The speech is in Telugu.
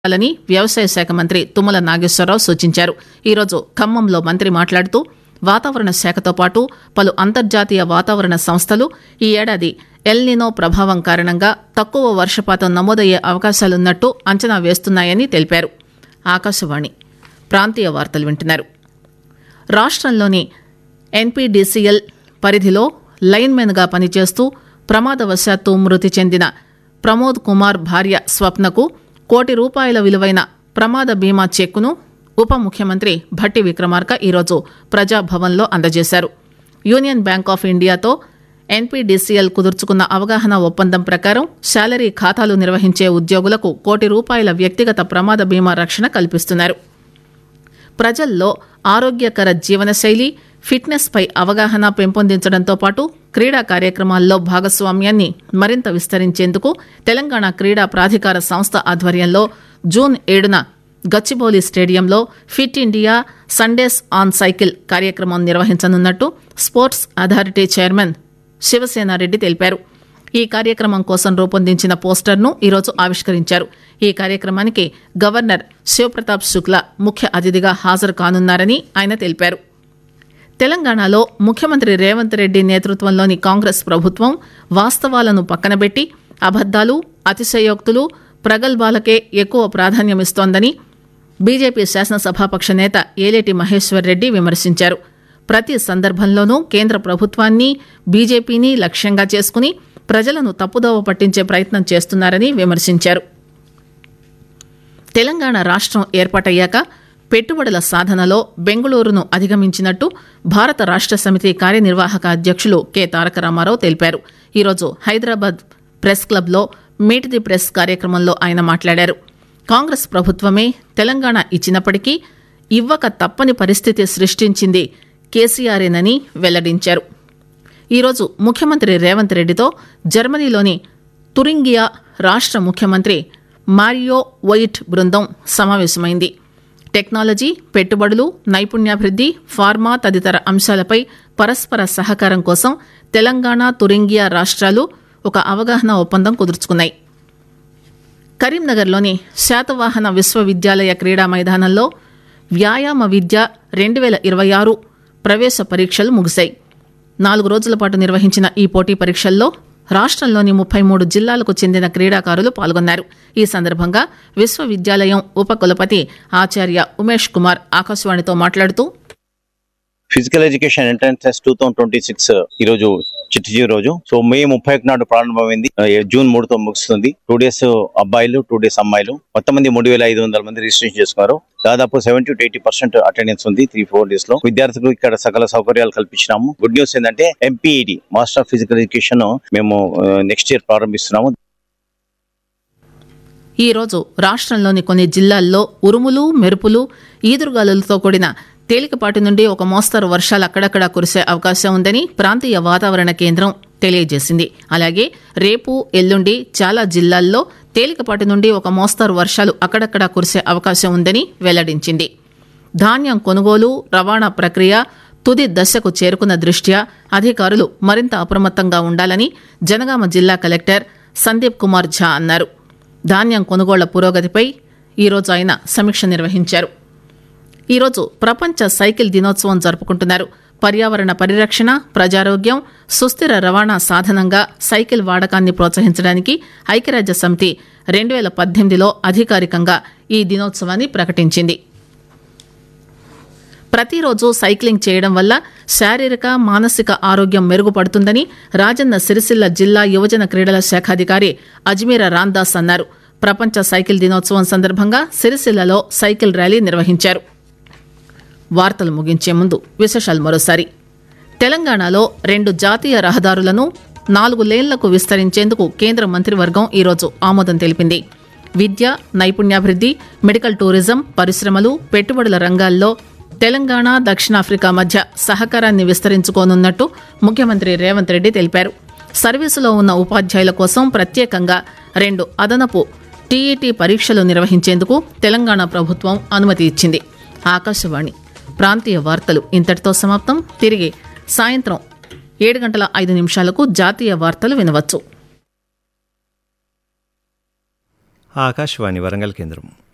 చేయాలని వ్యవసాయ శాఖ మంత్రి తుమ్మల నాగేశ్వరరావు సూచించారు ఈరోజు ఖమ్మంలో మంత్రి మాట్లాడుతూ వాతావరణ శాఖతో పాటు పలు అంతర్జాతీయ వాతావరణ సంస్థలు ఈ ఏడాది ఎల్నినో ప్రభావం కారణంగా తక్కువ వర్షపాతం నమోదయ్యే అవకాశాలున్నట్టు అంచనా వేస్తున్నాయని తెలిపారు ఆకాశవాణి ప్రాంతీయ వార్తలు వింటున్నారు రాష్ట్రంలోని ఎన్పీడీసీఎల్ పరిధిలో లైన్మెన్గా పనిచేస్తూ ప్రమాదవశాత్తు మృతి చెందిన ప్రమోద్ కుమార్ భార్య స్వప్నకు కోటి రూపాయల విలువైన ప్రమాద బీమా చెక్కును ఉప ముఖ్యమంత్రి భట్టి విక్రమార్క ఈరోజు ప్రజాభవన్లో అందజేశారు యూనియన్ బ్యాంక్ ఆఫ్ ఇండియాతో ఎన్పీడీసీఎల్ కుదుర్చుకున్న అవగాహన ఒప్పందం ప్రకారం శాలరీ ఖాతాలు నిర్వహించే ఉద్యోగులకు కోటి రూపాయల వ్యక్తిగత ప్రమాద బీమా రక్షణ కల్పిస్తున్నారు ప్రజల్లో ఆరోగ్యకర జీవనశైలి ఫిట్నెస్ పై అవగాహన పెంపొందించడంతో పాటు క్రీడా కార్యక్రమాల్లో భాగస్వామ్యాన్ని మరింత విస్తరించేందుకు తెలంగాణ క్రీడా ప్రాధికార సంస్థ ఆధ్వర్యంలో జూన్ ఏడున గచ్చిబౌలి స్టేడియంలో Fit India Sundays on cycle కార్యక్రమం నిర్వహించనున్నట్టు స్పోర్ట్స్ అథారిటీ చైర్మన్ శివసేనారెడ్డి తెలిపారు ఈ కార్యక్రమం కోసం రూపొందించిన పోస్టర్ను ఈరోజు ఆవిష్కరించారు ఈ కార్యక్రమానికి గవర్నర్ శివప్రతాప్ శుక్లా ముఖ్య అతిథిగా హాజరు కానున్నారని ఆయన తెలిపారు తెలంగాణలో ముఖ్యమంత్రి రేవంత్ రెడ్డి నేతృత్వంలోని కాంగ్రెస్ ప్రభుత్వం వాస్తవాలను పక్కనబెట్టి అబద్దాలు అతిశయోక్తులు ప్రగల్భాలకే ఎక్కువ ప్రాధాన్యమిస్తోందని బీజేపీ శాసనసభాపక్ష నేత ఏలేటి మహేశ్వర్ రెడ్డి విమర్శించారు ప్రతి సందర్భంలోనూ కేంద్ర ప్రభుత్వాన్ని బీజేపీని లక్ష్యంగా చేసుకుని ప్రజలను తప్పుదోవ పట్టించే ప్రయత్నం చేస్తున్నారని విమర్శించారు తెలంగాణ రాష్ట్రం ఏర్పాటయ్యాక పెట్టుబడుల సాధనలో బెంగళూరును అధిగమించినట్టు భారత రాష్ట్ర సమితి కార్యనిర్వాహక అధ్యక్షులు కె తారక రామారావు తెలిపారు ఈరోజు హైదరాబాద్ ప్రెస్ క్లబ్లో మీట్ ది ప్రెస్ కార్యక్రమంలో ఆయన మాట్లాడారు కాంగ్రెస్ ప్రభుత్వమే తెలంగాణ ఇచ్చినప్పటికీ ఇవ్వక తప్పని పరిస్థితి సృష్టించింది కేసీఆర్ఏనని వెల్లడించారు ఈరోజు ముఖ్యమంత్రి రేవంత్ రెడ్డితో జర్మనీలోని తురింగియా రాష్ట్ర ముఖ్యమంత్రి మారియో వైట్ బృందం సమావేశమైంది టెక్నాలజీ పెట్టుబడులు నైపుణ్యాభివృద్ది ఫార్మా తదితర అంశాలపై పరస్పర సహకారం కోసం తెలంగాణ తురింగియా రాష్ట్రాలు ఒక అవగాహన ఒప్పందం కుదుర్చుకున్నాయి కరీంనగర్లోని శాతవాహన విశ్వవిద్యాలయ క్రీడా మైదానంలో వ్యాయామ విద్య రెండు వేల ఇరవై ఆరు ప్రవేశ పరీక్షలు ముగిశాయి నాలుగు రోజుల పాటు నిర్వహించిన ఈ పోటీ పరీక్షల్లో రాష్ట్రంలోని ముప్పై మూడు జిల్లాలకు చెందిన క్రీడాకారులు పాల్గొన్నారు ఈ సందర్భంగా విశ్వవిద్యాలయం ఉపకులపతి ఆచార్య ఉమేష్ కుమార్ ఆకాశవాణితో మాట్లాడుతూ physical education entrance test two thousand twenty six ఈ రోజు చిట్టి రోజు సో మే ముప్పై ఒకటి నాడు ప్రారంభమైంది ఆ, జూన్ మూడుతో ముగుస్తుంది టూ డేస్ అబ్బాయిలు టూ డేస్ అమ్మాయిలు మొత్తం మంది మూడు వేల ఐదు వందల మంది రిజిస్ట్రేషన్ చేసుకున్నారు దాదాపు seventy to eighty percent attendance ఉంది త్రీ ఫోర్ డేస్ లో విద్యార్థులకు ఇక్కడ సకల సౌకర్యాలు కల్పించినాము గుడ్ న్యూస్ ఏంటంటే MPEd master of physical education మేము నెక్స్ట్ ఇయర్ ప్రారంభిస్తున్నాము ఈ రోజు రాష్ట్రంలోని కొన్ని జిల్లాల్లో ఉరుములు మెరుపులు ఈదురుగాలులతో కూడిన తేలికపాటి నుండి ఒక మోస్తరు వర్షాలు అక్కడక్కడా కురిసే అవకాశం ఉందని ప్రాంతీయ వాతావరణ కేంద్రం తెలియజేసింది అలాగే రేపు ఎల్లుండి చాలా జిల్లాల్లో తేలికపాటి నుండి ఒక మోస్తరు వర్షాలు అక్కడక్కడా కురిసే అవకాశం ఉందని వెల్లడించింది ధాన్యం కొనుగోలు రవాణా ప్రక్రియ తుది దశకు చేరుకున్న దృష్ట్యా అధికారులు మరింత అప్రమత్తంగా ఉండాలని జనగామ జిల్లా కలెక్టర్ సందీప్ కుమార్ ఝా అన్నారు ధాన్యం కొనుగోళ్ల పురోగతిపై ఈరోజు ఆయన సమీక్ష నిర్వహించారు ఈరోజు ప్రపంచ సైకిల్ దినోత్సవం జరుపుకుంటున్నారు పర్యావరణ పరిరక్షణ ప్రజారోగ్యం సుస్థిర రవాణా సాధనంగా సైకిల్ వాడకాన్ని ప్రోత్సహించడానికి ఐక్యరాజ్య సమితి రెండు వేల పద్దెనిమిదిలో అధికారికంగా ఈ దినోత్సవాన్ని ప్రకటించింది ప్రతిరోజు సైక్లింగ్ చేయడం వల్ల శారీరక మానసిక ఆరోగ్యం మెరుగుపడుతుందని రాజన్న సిరిసిల్ల జిల్లా యువజన క్రీడల శాఖాధికారి అజ్మీర రాందాస్ అన్నారు ప్రపంచ సైకిల్ దినోత్సవం సందర్భంగా సిరిసిల్లలో సైకిల్ ర్యాలీ నిర్వహించారు వార్తలు ముగించే ముందు విశేషాలు మరోసారి తెలంగాణలో రెండు జాతీయ రహదారులను నాలుగు లేన్లకు విస్తరించేందుకు కేంద్ర మంత్రివర్గం ఈరోజు ఆమోదం తెలిపింది విద్య నైపుణ్యాభివృద్ది మెడికల్ టూరిజం పరిశ్రమలు పెట్టుబడుల రంగాల్లో తెలంగాణ దక్షిణాఫ్రికా మధ్య సహకారాన్ని విస్తరించుకోనున్నట్టు ముఖ్యమంత్రి రేవంత్ రెడ్డి తెలిపారు సర్వీసులో ఉన్న ఉపాధ్యాయుల కోసం ప్రత్యేకంగా రెండు అదనపు టీఈటీ పరీక్షలు నిర్వహించేందుకు తెలంగాణ ప్రభుత్వం అనుమతి ఇచ్చింది ఆకాశవాణి ప్రాంతీయ వార్తలు ఇంతటితో సమాప్తం తిరిగి సాయంత్రం ఏడు గంటల ఐదు నిమిషాలకు జాతీయ వార్తలు వినవచ్చు ఆకాశవాణి వరంగల్ కేంద్రం